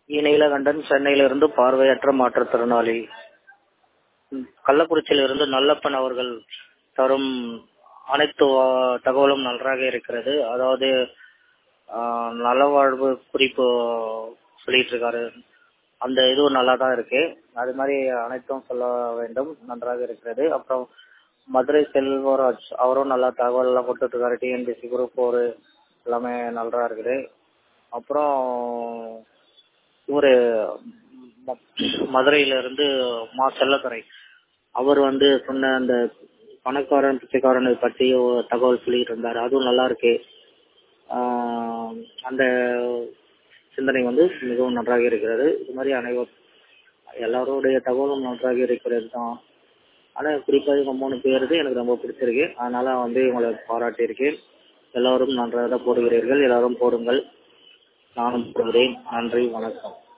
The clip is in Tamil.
நீலகண்டன் சென்னையிலிருந்து பார்வையற்ற மாற்றுத்திறனாளி ம், கள்ளக்குறிச்சியிலிருந்து நல்லப்பன் அவர்கள் தரும் அனைத்து ஆ, தகவலும் நன்றாக இருக்கிறது அதாவது ஆ, நலவாழ்வு குறிப்பு சொல்லிட்டு இருக்காரு அந்த இதுவும் நல்லா தான் இருக்கு அது மாதிரி அனைத்தும் சொல்ல வேண்டும் நன்றாக இருக்கிறது அப்புறம் மதுரை செல்வராஜ் அவரும் நல்லா தகவல் எல்லாம் கொடுத்துட்டு இருக்காரு டிஎன்பிசி குரூப் ஃபோர் எல்லாமே நல்லா இருக்குது அப்புறம் இவரு ம- மதுரையில இருந்து மா செல்லத்துறை அவர் வந்து சொன்ன அந்த பணக்காரன் பிச்சைக்காரனை பற்றி ஒரு தகவல் சொல்லிட்டு இருந்தாரு அதுவும் நல்லா இருக்கு ஆஹ் அந்த சிந்தனை வந்து மிகவும் நன்றாக இருக்கிறது இது மாதிரி அனைவரும் எல்லாருடைய தகவலும் நன்றாக இருக்கிறது தான் ஆனா குறிப்பா இவங்க மூணு பேருது எனக்கு ரொம்ப பிடிச்சிருக்கு அதனால வந்து இவங்களை பாராட்டியிருக்கேன் எல்லாரும் நன்றாக போடுகிறீர்கள் எல்லாரும் போடுங்கள் நானும் போடுகிறேன் நன்றி வணக்கம்